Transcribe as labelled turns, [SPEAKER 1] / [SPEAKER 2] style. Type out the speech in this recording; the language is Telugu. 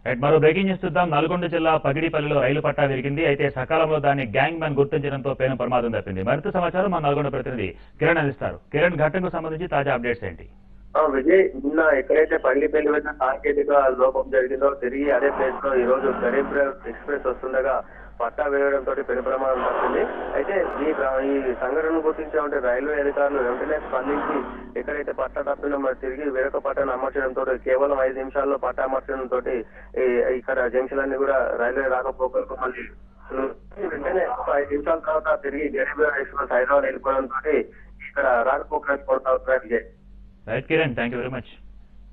[SPEAKER 1] రైట్ మరో బ్రేకింగ్ న్యూస్ చూద్దాం నల్గొండ జిల్లా పగిడిపల్లిలో రైలు పట్టా విరిగింది అయితే సకాలంలో దాన్ని గ్యాంగ్ మ్యాన్ గుర్తించడంతో పేను ప్రమాదం తప్పింది మరింత సమాచారం మా నల్గొండ ప్రతినిధి కిరణ్ అందిస్తారు కిరణ్ ఘటనకు సంబంధించి తాజా అప్డేట్స్ ఏంటి
[SPEAKER 2] ఆ, విజయ్ నిన్న ఎక్కడైతే పల్లిపల్లి వద్ద సాంకేతిక లోపం జరిగిందో తిరిగి అదే ప్లేస్ లో ఈ రోజు గరీబ్ రథ్ ఎక్స్ప్రెస్ వస్తుండగా పట్టా వేయడంతో పెను ప్రమాదం తప్పింది అయితే ఈ ప్ర- ఈ సంఘటనను గుర్తించే ఉంటే రైల్వే అధికారులు వెంటనే స్పందించి ఎక్కడైతే పట్టా తప్పిన మరి తిరిగి వేరొక పట్టాను అమర్చడంతో కేవలం ఐదు నిమిషాల్లో పట్టా అమర్చడంతో ఇక్కడ జంక్షన్ అన్ని కూడా రైల్వే రాకపోకలకు మళ్ళీ వెంటనే ఒక ఐదు నిమిషాల తర్వాత తిరిగి గరీబ్ రథ్ ఎక్స్ప్రెస్ హైదరాబాద్ వెళ్ళిపోవడంతో ఇక్కడ రాకపోకలకు కొనసాగుతున్నాయి Vijay
[SPEAKER 1] right Kiran thank you very much